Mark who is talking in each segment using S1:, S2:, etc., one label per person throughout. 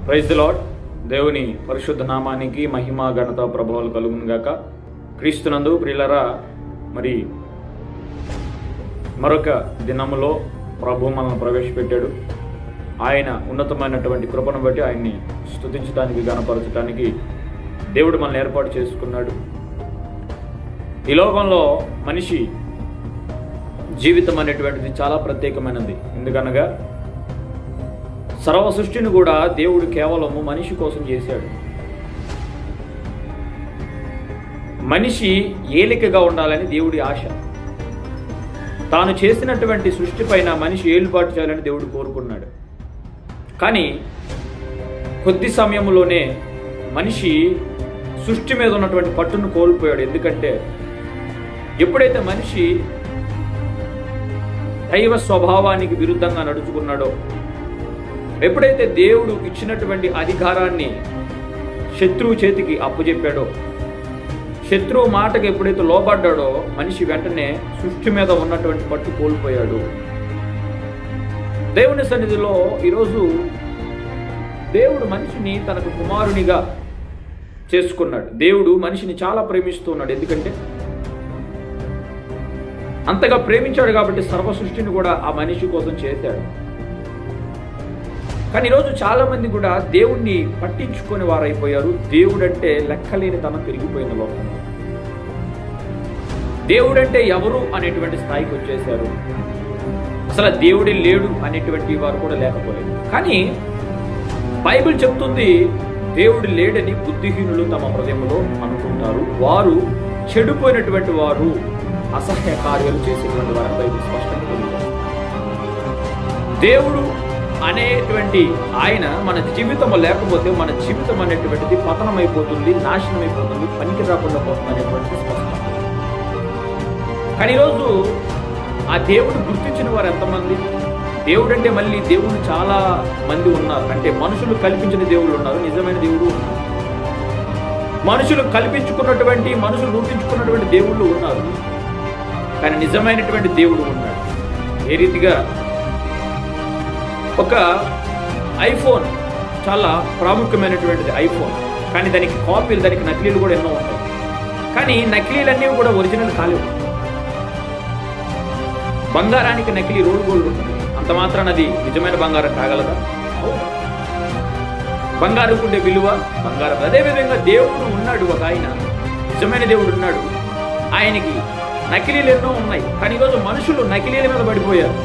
S1: Praise the lord దేవుని పరిశుద్ధ నామానికి మహిమ ఘనత ప్రభావాలు కలుగును గాక క్రీస్తునందు ప్రియులరా మరి మరొక దినములో ప్రభు మనల్ని ప్రవేశపెట్టాడు ఆయన ఉన్నతమైనటువంటి కృపను బట్టి ఆయన్ని స్తుతించడానికి గణపరచడానికి దేవుడు మనల్ని ఏర్పాటు చేసుకున్నాడు ఈ లోకంలో మనిషి జీవితం అనేటువంటిది చాలా ప్రత్యేకమైనది ఎందుకనగా సర్వ సృష్టిని కూడా దేవుడు కేవలము మనిషి కోసం చేశాడు మనిషి ఏలికగా ఉండాలని దేవుడి ఆశ తాను చేసినటువంటి సృష్టి పైన మనిషి ఏలుబాటు చేయాలని దేవుడు కోరుకున్నాడు కానీ కొద్ది సమయంలోనే మనిషి సృష్టి మీద ఉన్నటువంటి పట్టును కోల్పోయాడు ఎందుకంటే ఎప్పుడైతే మనిషి దైవ స్వభావానికి విరుద్ధంగా నడుచుకున్నాడో ఎప్పుడైతే దేవుడు ఇచ్చినటువంటి అధికారాన్ని శత్రువు చేతికి అప్పచెప్పాడో శత్రువు మాటకు ఎప్పుడైతే లోబడ్డాడో మనిషి వెంటనే సృష్టి మీద ఉన్నటువంటి పట్టు కోల్పోయాడు దేవుని సన్నిధిలో ఈరోజు దేవుడు మనిషిని తనకు కుమారునిగా చేసుకున్నాడు దేవుడు మనిషిని చాలా ప్రేమిస్తున్నాడు ఎందుకంటే అంతగా ప్రేమించాడు కాబట్టి సర్వ సృష్టిని కూడా ఆ మనిషి కోసం చేశాడు కానీ ఈరోజు చాలా మంది కూడా దేవుణ్ణి పట్టించుకొని వారైపోయారు దేవుడంటే లెక్కలేని తనం పెరిగిపోయిన లోకంలో దేవుడంటే ఎవరు అనేటువంటి స్థాయికి వచ్చేసారు అసలు దేవుడే లేడు అనేటువంటి వారు కూడా లేకపోలేదు కానీ బైబిల్ చెప్తుంది దేవుడు లేడని బుద్ధిహీనులు తమ హృదయంలో అనుకుంటారు వారు చెడిపోయినటువంటి వారు అసహ్య కార్యాలు చేసేటువంటి వారు బైబిల్ స్పష్టంగా తెలియజేస్తుంది. దేవుడు అనేటువంటి ఆయన మన జీవితం లేకపోతే మన జీవితం అనేటువంటిది పతనం అయిపోతుంది నాశనం అయిపోతుంది పనికి రాకుండా పోతుంది అనేటువంటిది స్పష్టం కానీ ఈరోజు ఆ దేవుడు గుర్తించిన వారు ఎంతమంది దేవుడు అంటే మళ్ళీ దేవుడు చాలా మంది ఉన్నారు అంటే మనుషులు కల్పించిన దేవుళ్ళు ఉన్నారు నిజమైన దేవుడు ఉన్నారు మనుషులు కల్పించుకున్నటువంటి మనుషులు రూపించుకున్నటువంటి దేవుళ్ళు ఉన్నారు కానీ నిజమైనటువంటి దేవుడు ఉన్నాడు ఏ రీతిగా ఒక ఐఫోన్ చాలా ప్రాముఖ్యమైనటువంటిది ఐఫోన్ కానీ దానికి కాపీలు దానికి నకిలీలు కూడా ఎన్నో ఉంటాయి కానీ నకిలీలన్నీ కూడా ఒరిజినల్ కాలేవు బంగారానికి నకిలీ రోడ్ గోల్డ్ ఉంటుంది అంత మాత్రాన అది నిజమైన బంగారం కాగలదా బంగారం ఉండే విలువ బంగారం అదేవిధంగా దేవుడు ఉన్నాడు ఒక ఆయన నిజమైన దేవుడు ఉన్నాడు ఆయనకి నకిలీలు ఎన్నో ఉన్నాయి కానీ ఈరోజు మనుషులు నకిలీల మీద పడిపోయారు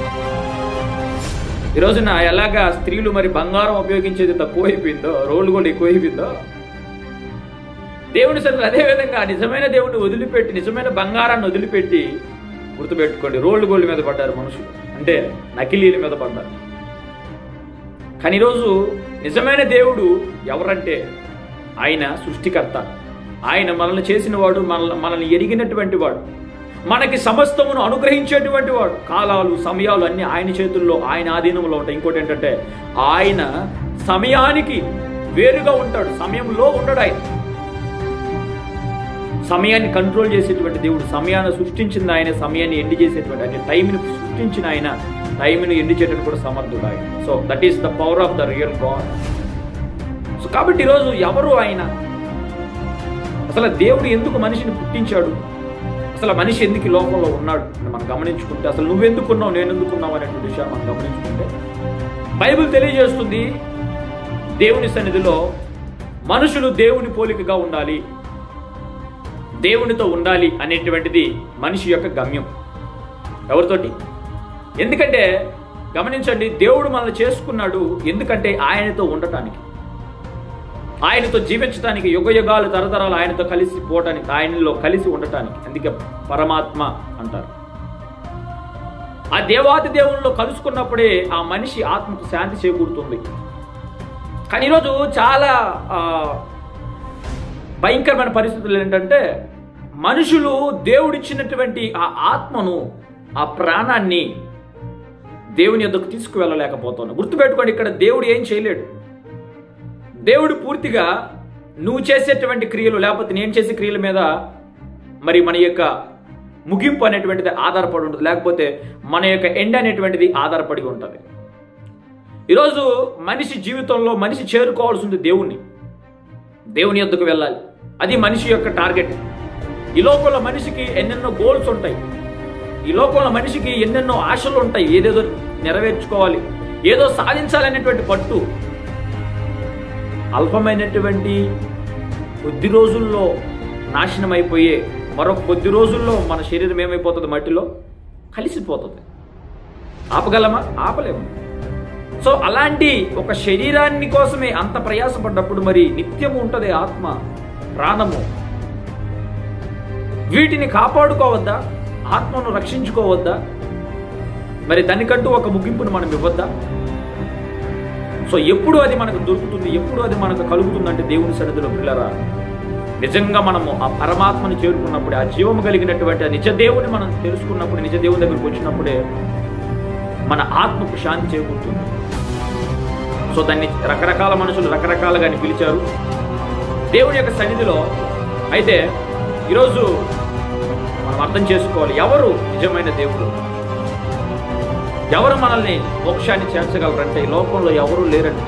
S1: ఈ రోజున ఎలాగా స్త్రీలు మరి బంగారం ఉపయోగించేది తక్కువ అయిపోయిందో రోడ్లు కూడా ఎక్కువ అయిపోయిందో దేవుని సరే అదే విధంగా నిజమైన దేవుడిని వదిలిపెట్టి నిజమైన బంగారాన్ని వదిలిపెట్టి గుర్తుపెట్టుకోండి రోడ్లు గోల్డ్ మీద పడ్డారు మనుషులు అంటే నకిలీల మీద పడ్డారు కానీ ఈరోజు నిజమైన దేవుడు ఎవరంటే ఆయన సృష్టికర్త ఆయన మనల్ని చేసిన వాడు మనల్ని మనల్ని ఎరిగినటువంటి వాడు మనకి సమస్తమును అనుగ్రహించేటువంటి వాడు కాలాలు సమయాలు అన్ని ఆయన చేతుల్లో ఆయన ఆధీనంలో ఉంటాయి ఇంకోటి ఏంటంటే ఆయన సమయానికి వేరుగా ఉంటాడు సమయంలో ఉండడు ఆయన సమయాన్ని కంట్రోల్ చేసేటువంటి దేవుడు సమయాన్ని సృష్టించింది ఆయన సమయాన్ని ఎండి చేసేటువంటి అంటే టైంని సృష్టించిన ఆయన టైంని ఎండి చేయడానికి కూడా సమర్థుడు ఆయన so that is the power of the real God so కాబట్టి ఈరోజు ఎవరు ఆయన అసలు దేవుడు ఎందుకు మనిషిని పుట్టించాడు అసలు మనిషి ఎందుకు ఈ లోకంలో ఉన్నాడు అని మనం గమనించుకుంటే అసలు నువ్వెందుకున్నావు నేను ఎందుకున్నావు అనేటువంటి విషయాన్ని మనం గమనించుకుంటే బైబిల్ తెలియజేస్తుంది దేవుని సన్నిధిలో మనుషులు దేవుని పోలికగా ఉండాలి దేవునితో ఉండాలి అనేటువంటిది మనిషి యొక్క గమ్యం ఎవరితోటి ఎందుకంటే గమనించండి దేవుడు మనల్ని చేసుకున్నాడు ఎందుకంటే ఆయనతో ఉండటానికి ఆయనతో జీవించడానికి యుగ యుగాలు తరతరాలు ఆయనతో కలిసి పోవటానికి ఆయనలో కలిసి ఉండటానికి అందుకే పరమాత్మ అంటారు ఆ దేవాది దేవుల్లో కలుసుకున్నప్పుడే ఆ మనిషి ఆత్మకు శాంతి చేకూరుతుంది కానీ ఈరోజు చాలా ఆ, భయంకరమైన పరిస్థితులు ఏంటంటే మనుషులు దేవుడిచ్చినటువంటి ఆ ఆత్మను ఆ ప్రాణాన్ని దేవుని యొద్దకు తీసుకువెళ్ళలేకపోతున్నాడు గుర్తుపెట్టుకోండి ఇక్కడ దేవుడు ఏం చేయలేడు దేవుడు పూర్తిగా నువ్వు చేసేటువంటి క్రియలు లేకపోతే నేను చేసే క్రియల మీద మరి మన యొక్క ముగింపు అనేటువంటిది ఆధారపడి ఉంటుంది లేకపోతే మన యొక్క ఎండ్ అనేటువంటిది ఆధారపడి ఉంటుంది ఈరోజు మనిషి జీవితంలో మనిషి చేరుకోవాల్సింది దేవుణ్ణి దేవుని యొద్దకు వెళ్ళాలి అది మనిషి యొక్క టార్గెట్ ఈ లోకంలో మనిషికి ఎన్నెన్నో గోల్స్ ఉంటాయి ఈ లోకంలో మనిషికి ఎన్నెన్నో ఆశలు ఉంటాయి ఏదేదో నెరవేర్చుకోవాలి ఏదో సాధించాలనేటువంటి పట్టు అల్పమైనటువంటి కొద్ది రోజుల్లో నాశనం అయిపోయే మరొక కొద్ది రోజుల్లో మన శరీరం ఏమైపోతుంది మట్టిలో కలిసిపోతుంది ఆపగలమా ఆపలేము సో అలాంటి ఒక శరీరాన్ని కోసమే అంత ప్రయాసపడ్డప్పుడు మరి నిత్యము ఉంటుంది ఆత్మ ప్రాణము వీటిని కాపాడుకోవద్దా ఆత్మను రక్షించుకోవద్దా మరి దానికంటూ ఒక ముగింపును మనం ఇవ్వద్దా సో ఎప్పుడు అది మనకు దొరుకుతుంది ఎప్పుడు అది మనకు కలుగుతుందంటే దేవుని సన్నిధిలో పిల్లరా నిజంగా మనము ఆ పరమాత్మని చేరుకున్నప్పుడే ఆ జీవము కలిగినటువంటి ఆ నిజ దేవుని మనం తెలుసుకున్నప్పుడు నిజ దేవుని దగ్గరికి వచ్చినప్పుడే మన ఆత్మకు శాంతి చేకూరుతుంది సో దాన్ని రకరకాల మనుషులు రకరకాలుగా అని పిలిచారు దేవుని యొక్క సన్నిధిలో అయితే ఈరోజు మనం అర్థం చేసుకోవాలి ఎవరు నిజమైన దేవుడు ఎవరు మనల్ని మోక్షాన్ని చేర్చగలరంటే ఈ లోకంలో ఎవరు లేరండి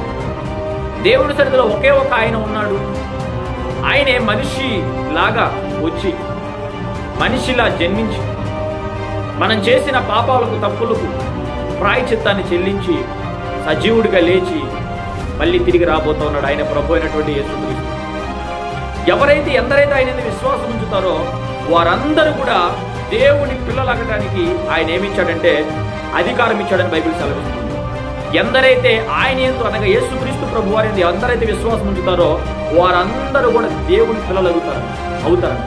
S1: దేవుని సన్నిధిలో ఒకే ఒక ఆయన ఉన్నాడు ఆయనే మనిషి లాగా వచ్చి మనిషిలా జన్మించి మనం చేసిన పాపాలకు తప్పులకు ప్రాయచిత్తాన్ని చెల్లించి సజీవుడిగా లేచి మళ్ళీ తిరిగి రాబోతున్నాడు ఆయన ప్రభు అయినటువంటి యేసుక్రీస్తు ఎవరైతే ఎందరైతే ఆయన మీద విశ్వాసం ఉంచుతారో వారందరూ కూడా దేవుని పిల్లలగటానికి ఆయన ఏమిచ్చాడంటే అధికారం ఇచ్చాడని బైబిల్ సెలవిస్తుంది ఎందరైతే ఆయన ఎందు అనగా యేసుక్రీస్తు ప్రభు వారి యందు ఎందరైతే విశ్వాసం ఉంచుతారో వారందరూ కూడా దేవుని పిల్లలు అవుతారు అవుతారు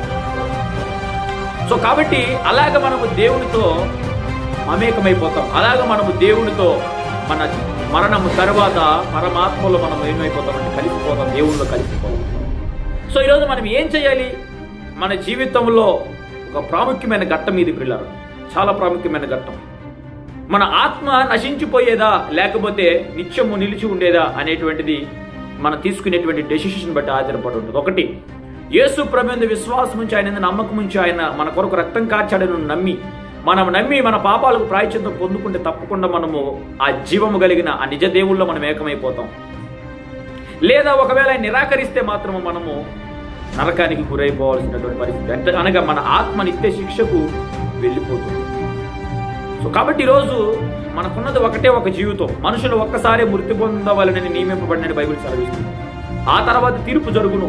S1: సో కాబట్టి అలాగ మనము దేవునితో మమేకమైపోతాం అలాగ మనము దేవునితో మన మరణము తర్వాత పరమాత్మలో మనం ఏమైపోతామంటే కలిసిపోతాం దేవునిలో కలిసిపోతాం సో ఈరోజు మనం ఏం చేయాలి మన జీవితంలో ఒక ప్రాముఖ్యమైన ఘట్టం ఇది పిల్లలు చాలా ప్రాముఖ్యమైన ఘట్టం మన ఆత్మ నశించిపోయేదా లేకపోతే నిత్యము నిలిచి ఉండేదా అనేటువంటిది మనం తీసుకునేటువంటి డెసిషన్ బట్టి ఆధారపడి ఉంటుంది ఒకటి యేసు ప్రభు విశ్వాసం ఉంచి ఆయన మీద నమ్మకం ఉంచి ఆయన మన కొరకు రక్తం కార్చాడని నమ్మి మనం నమ్మి మన పాపాలకు ప్రాయచిత్తం పొందుకుంటే తప్పకుండా మనము ఆ జీవము కలిగిన ఆ నిజ దేవుల్లో మనం ఏకమైపోతాం లేదా ఒకవేళ ఆయన నిరాకరిస్తే మాత్రము మనము నరకానికి గురైపోవాల్సినటువంటి పరిస్థితి అంటే అనగా మన ఆత్మ నిత్య శిక్షకు వెళ్ళిపోతుంది సో కాబట్టి ఈరోజు మనకున్నది ఒకటే ఒక జీవితం మనుషులు ఒక్కసారి మృతి పొందవాలని నియమింపబడినట్టు బైబిల్ సెలవిస్తుంది ఆ తర్వాత తీర్పు జరుగును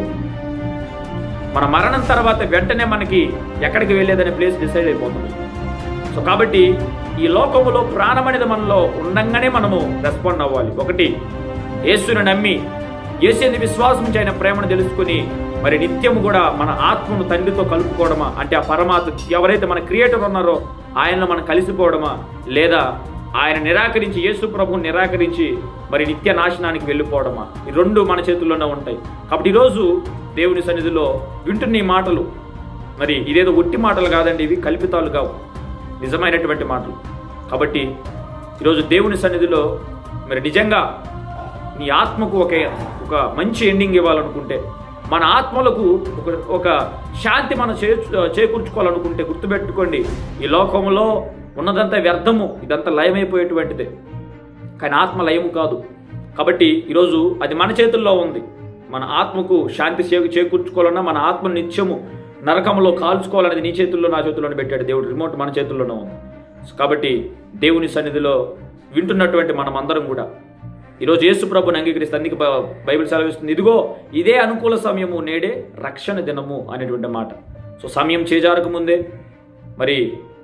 S1: మన మరణం తర్వాత వెంటనే మనకి ఎక్కడికి వెళ్ళేదనే ప్లేస్ డిసైడ్ అయిపోతుంది సో కాబట్టి ఈ లోకములో ప్రాణం అనేది మనలో ఉండంగానే మనము రెస్పాండ్ అవ్వాలి ఒకటి యేసుని నమ్మి యేసుని విశ్వాసం నుంచి ఆయన ప్రేమను తెలుసుకుని మరి నిత్యము కూడా మన ఆత్మను తండ్రితో కలుపుకోవడమా అంటే ఆ పరమాత్మ ఎవరైతే మన క్రియేటర్ ఉన్నారో ఆయనలో మనం కలిసిపోవడమా లేదా ఆయన నిరాకరించి యేసు ప్రభువుని నిరాకరించి మరి నిత్య నాశనానికి వెళ్ళిపోవడమా ఈ రెండు మన చేతుల్లోనే ఉంటాయి కాబట్టి ఈరోజు దేవుని సన్నిధిలో వింటున్న ఈ మాటలు మరి ఇదేదో ఒట్టి మాటలు కాదండి ఇవి కల్పితాలు కావు నిజమైనటువంటి మాటలు కాబట్టి ఈరోజు దేవుని సన్నిధిలో మరి నిజంగా నీ ఆత్మకు ఒక ఒక మంచి ఎండింగ్ ఇవ్వాలనుకుంటే మన ఆత్మలకు ఒక ఒక శాంతి మనం చే చేకూర్చుకోవాలనుకుంటే గుర్తుపెట్టుకోండి ఈ లోకంలో ఉన్నదంతా వ్యర్థము ఇదంతా లయమైపోయేటువంటిదే కానీ ఆత్మ లయము కాదు కాబట్టి ఈరోజు అది మన చేతుల్లో ఉంది మన ఆత్మకు శాంతి చే చేకూర్చుకోవాలన్నా మన ఆత్మ నిత్యము నరకంలో కాల్చుకోవాలనేది నీ చేతుల్లో నా చేతుల్లోనే పెట్టాడు దేవుడు రిమోట్ మన చేతుల్లోనే ఉంది కాబట్టి దేవుని సన్నిధిలో వింటున్నటువంటి మనం అందరం కూడా ఈరోజు యేసు ప్రభుని అంగీకరిస్తే అందుకే బ- బైబిల్ సెలవిస్తుంది ఇదిగో ఇదే అనుకూల సమయము నేడే రక్షణ దినము అనేటువంటి మాట సో సమయం చేజారక ముందే మరి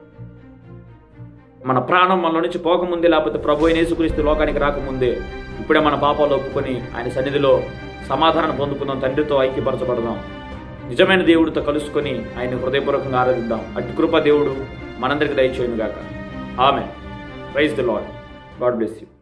S1: మన ప్రాణం మనలో నుంచి పోకముందే లేకపోతే ప్రభు అయిన యేసుక్రీస్తు లోకానికి రాకముందే ఇప్పుడే మన పాపాలు ఒప్పుకొని ఆయన సన్నిధిలో సమాధానం పొందుకుందాం తండ్రితో ఐక్యపరచబడదాం నిజమైన దేవుడితో కలుసుకొని ఆయన హృదయపూర్వకంగా ఆరాధిద్దాం అట్టి కృప దేవుడు మనందరికి దయచేయను గాక ఆమె praise the lord God bless you